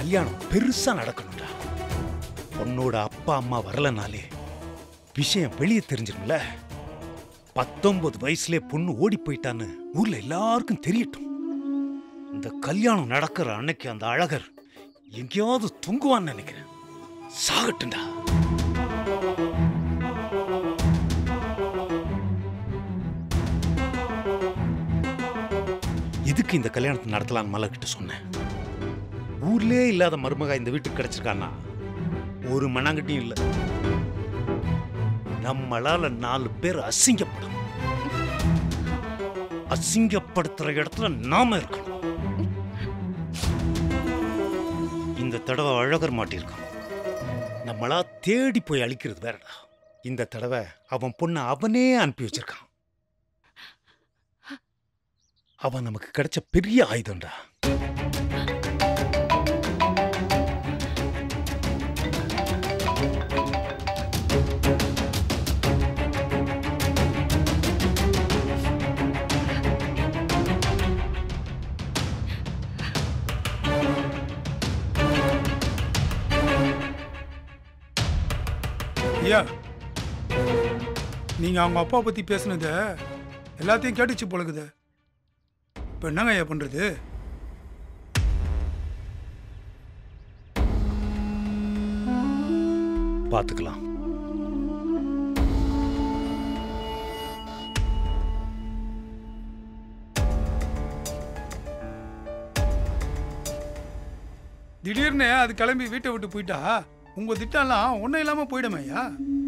கல்யாணம் பெருசா நடக்கணும்டா பொண்ணோட அப்பா அம்மா வரலனாலே விஷயம் வெளியே தெரிஞ்சிரும்ல பத்தொன்பது வயசுல பொண்ணு ஓடி போயிட்டான்னு ஊர்ல எல்லாருக்கும் தெரியட்டும் இந்த கல்யாணம் நடக்கிற அன்னைக்கு அந்த அழகர் எங்கேயாவது தூங்குவான்னு நினைக்கிறேன் சாகட்டும்டா எதுக்கு இந்த கல்யாணத்தை நடத்தலாம்னு மலர்கிட்ட சொன்னேன் ஊர்லயே இல்லாத மருமகா இந்த வீட்டுக்கு கிடைச்சிருக்கான்னா ஒரு மண்ணாங்கட்டியும் இல்லை நம்மளால நாலு பேர் அசிங்கப்படும் அசிங்கப்படுத்துற இடத்துல நாம இருக்கணும் இந்த தடவை அழகர் மாட்டியிருக்கான் நம்மளா தேடி போய் அழிக்கிறது வேறடா இந்த தடவை அவன் பொண்ணை அவனே அனுப்பி வச்சிருக்கான் அவன் நமக்கு கிடைச்ச பெரிய ஆயுதம்டா ஐயா நீங்க அவங்க அப்பா பத்தி பேசுனத எல்லாத்தையும் கேட்டுச்சு போலக்குது இப்போ என்னங்க ஐயா பண்றது பார்த்துக்கலாம் திடீர்னு அது கிளம்பி வீட்டை விட்டு போயிட்டா உங்க திட்டம்லாம் ஒன்றும் இல்லாம போயிடுமே ஐயா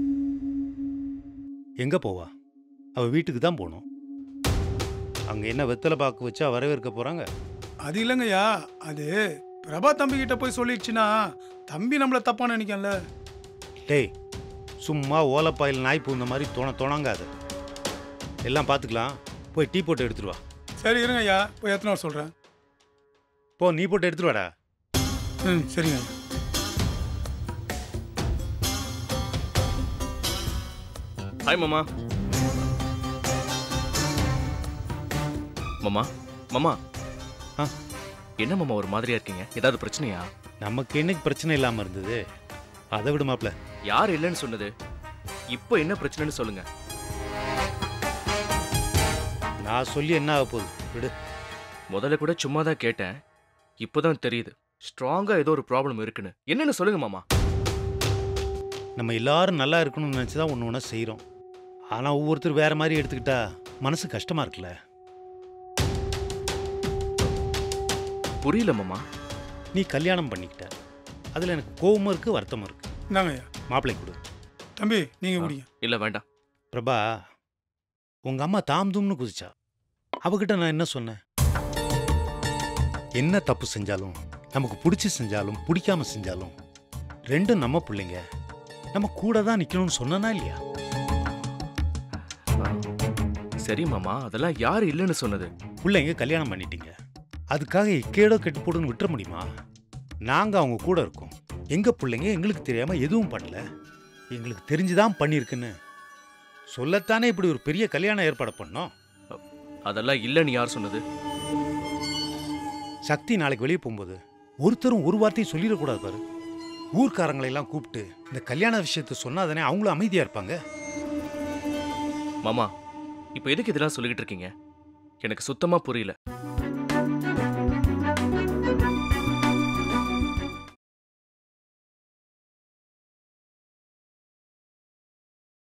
எங்க போவா அவ வீட்டுக்கு தான் போகணும் அங்க என்ன வெத்தலை பாக்கு வச்சா வரவேற்க போறாங்க அது இல்லைங்கய்யா அது பிரபா தம்பி கிட்ட போய் சொல்லிடுச்சுன்னா தம்பி நம்மள தப்பா நினைக்கல டேய் சும்மா ஓலப்பாயில் நாய் பூந்த மாதிரி தோண தோணாங்காது எல்லாம் பார்த்துக்கலாம் போய் டீ போட்டு எடுத்துட்டு வா சரி இருங்க ஐயா போய் எத்தனை நாள் சொல்றேன் போ நீ போட்டு எடுத்துட்டு வாடா ம் சரிங்க ஐயா ஹாய் மாமா மாமா மாமா ஆ. என்ன மாமா ஒரு மாதிரியா இருக்கீங்க ஏதாவது பிரச்சனையா நமக்கு என்னைக்கு பிரச்சனை இல்லாம இருந்தது அதை விடு மாப்ள யார் இல்லைன்னு சொன்னது இப்போ என்ன பிரச்சனைன்னு சொல்லுங்க நான் சொல்லி என்ன ஆக போகுது விடு முதல்ல கூட சும்மா தான் கேட்டேன் இப்போதான் தெரியுது ஸ்ட்ராங்கா ஏதோ ஒரு ப்ராப்ளம் இருக்குன்னு என்னன்னு சொல்லுங்க மாமா நம்ம எல்லாரும் நல்லா இருக்கணும்னு நினச்சி தான் ஒன்று ஒன்றா செய்கிறோம் ஆனால் ஒவ்வொருத்தர் வேற மாதிரி எடுத்துக்கிட்டா மனசு கஷ்டமா இருக்குல்ல புரியல மாமா நீ கல்யாணம் பண்ணிக்கிட்ட அதில் எனக்கு கோவமும் இருக்கு வருத்தமும் இருக்கு இந்தாங்க ஐயா மாப்பிள்ளை கொடு தம்பி நீங்க குடிங்க இல்ல வேண்டாம் பிரபா உங்க அம்மா தாம் தூம்னு குதிச்சா அவகிட்ட நான் என்ன சொன்னேன் என்ன தப்பு செஞ்சாலும் நமக்கு பிடிச்சி செஞ்சாலும் பிடிக்காம செஞ்சாலும் ரெண்டும் நம்ம பிள்ளைங்க நம்ம கூட தான் நிக்கணும்னு சொன்னனா இல்லையா சரி மாமா அதெல்லாம் யார் இல்லைன்னு சொன்னது பிள்ளைங்க கல்யாணம் பண்ணிட்டீங்க அதுக்காக இக்கேடோ கெட்டு போடுன்னு விட்டுற முடியுமா நாங்க அவங்க கூட இருக்கோம் எங்க பிள்ளைங்க எங்களுக்கு தெரியாம எதுவும் பண்ணல எங்களுக்கு தெரிஞ்சுதான் பண்ணியிருக்குன்னு சொல்லத்தானே இப்படி ஒரு பெரிய கல்யாணம் ஏற்பாடு பண்ணோம் அதெல்லாம் இல்லைன்னு யார் சொன்னது சக்தி நாளைக்கு வெளியே போகும்போது ஒருத்தரும் ஒரு வார்த்தையும் சொல்லிடக்கூடாது பாரு ஊர்க்காரங்களை எல்லாம் கூப்பிட்டு இந்த கல்யாண விஷயத்த சொன்னாதானே அவங்களும் அமைதியா இருப்பாங்க மாமா இப்போ எதுக்கு இதெல்லாம் சொல்லிக்கிட்டு இருக்கீங்க எனக்கு சுத்தமா புரியல